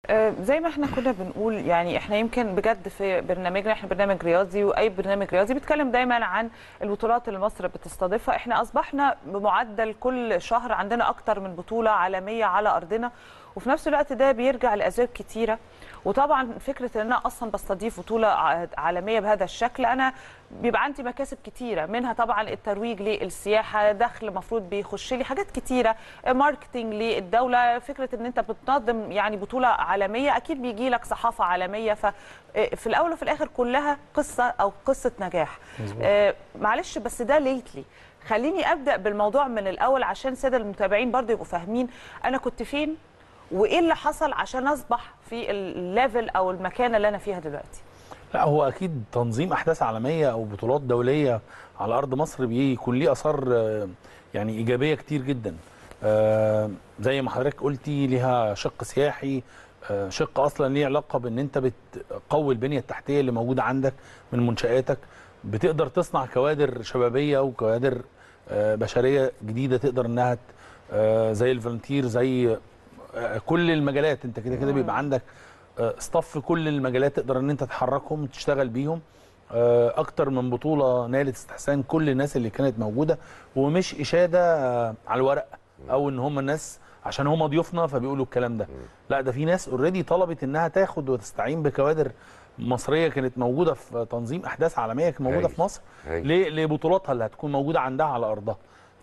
آه، زي ما احنا كنا بنقول يعني احنا يمكن بجد في برنامجنا احنا برنامج رياضي واي برنامج رياضي بيتكلم دايما عن البطولات اللي مصر بتستضيفها احنا اصبحنا بمعدل كل شهر عندنا اكتر من بطوله عالميه على ارضنا وفي نفس الوقت ده بيرجع لاسباب كتيره وطبعا فكره ان انا اصلا بستضيف بطوله ع- عالميه بهذا الشكل انا بيبقى عندي مكاسب كتيره منها طبعا الترويج للسياحه دخل مفروض بيخش لي حاجات كتيره ماركتنج للدوله فكره ان انت بتنظم يعني بطوله عالميه اكيد بيجي لك صحافه عالميه ففي الاول وفي الاخر كلها قصه او قصه نجاح آه، معلش بس ده ليتلي خليني ابدا بالموضوع من الاول عشان ساده المتابعين برضو يبقوا فاهمين انا كنت فين وايه اللي حصل عشان اصبح في الليفل او المكانه اللي انا فيها دلوقتي لا هو اكيد تنظيم احداث عالميه او بطولات دوليه على ارض مصر بيكون ليه اثار آه، يعني ايجابيه كتير جدا آه، زي ما حضرتك قلتي ليها شق سياحي آه، شق اصلا ليه علاقه بان انت بتقوي البنيه التحتيه اللي موجوده عندك من منشاتك بتقدر تصنع كوادر شبابيه وكوادر آه، بشريه جديده تقدر انها ت- آه، زي الفولنتير زي آه، كل المجالات انت كده كده بيبقى عندك آه، ستاف في كل المجالات تقدر ان انت تحركهم تشتغل بيهم آه، اكتر من بطوله نالت استحسان كل الناس اللي كانت موجوده ومش اشاده آه، على الورق او ان هم الناس عشان هم ضيوفنا فبيقولوا الكلام ده لا ده في ناس اوريدي طلبت انها تاخد وتستعين بكوادر مصريه كانت موجوده في تنظيم احداث عالميه كانت موجوده هايل. في مصر هايل. ل- لبطولاتها اللي هتكون موجوده عندها على ارضها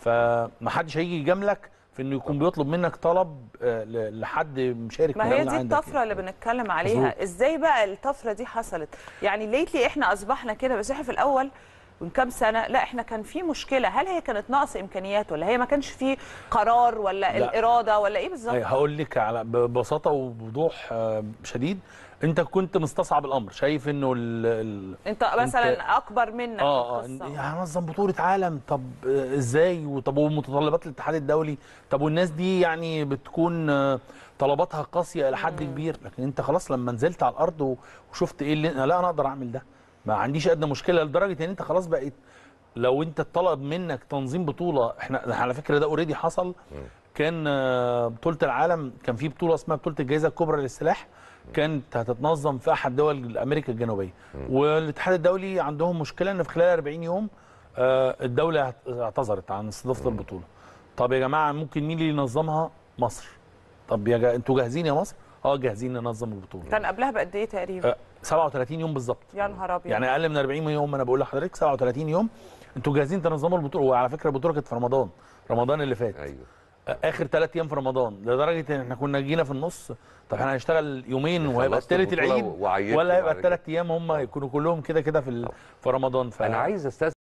فمحدش هيجي يجاملك في انه يكون بيطلب منك طلب آه، ل- لحد مشارك ما من هي الأول دي عندك الطفره اللي بنتكلم عليها مظبوط. ازاي بقى الطفره دي حصلت يعني ليتلي احنا اصبحنا كده بس احنا في الاول من كام سنه لا احنا كان في مشكله هل هي كانت نقص امكانيات ولا هي ما كانش في قرار ولا لا. الاراده ولا ايه بالظبط أي هقول لك على ببساطه وبوضوح آه، شديد انت كنت مستصعب الامر شايف انه ال ال انت مثلا اكبر منك اه اه القصة. هنظم بطوله عالم طب آه، ازاي وطب ومتطلبات الاتحاد الدولي طب والناس دي يعني بتكون آه، طلباتها قاسيه الى حد كبير لكن انت خلاص لما نزلت على الارض و- وشفت ايه اللي لا انا اقدر اعمل ده ما عنديش ادنى مشكله لدرجه ان انت خلاص بقيت لو انت اتطلب منك تنظيم بطوله احنا على فكره ده اوريدي حصل كان آه، بطوله العالم كان في بطوله اسمها بطوله الجائزه الكبرى للسلاح كانت هتتنظم في احد دول امريكا الجنوبيه والاتحاد الدولي عندهم مشكله ان في خلال 40 يوم آه، الدوله اعتذرت عن استضافه البطوله طب يا جماعه ممكن مين اللي ينظمها مصر طب يا جا... انتوا جاهزين يا مصر اه جاهزين ننظم البطوله كان قبلها بقد ايه تقريبا آه، 37 يوم بالظبط يا نهار ابيض يعني اقل من 40 يوم انا بقول لحضرتك 37 يوم انتوا جاهزين تنظموا البطوله وعلى فكره البطوله كانت في رمضان رمضان اللي فات ايوه اخر ثلاث ايام في رمضان لدرجه ان احنا كنا جينا في النص طب احنا هنشتغل يومين وهيبقى خلصت الثالث البطولة العيد وعيدت ولا هيبقى بعد كده. الثلاث ايام هم يكونوا كلهم كده كده في ال- في رمضان ف انا عايز استاذن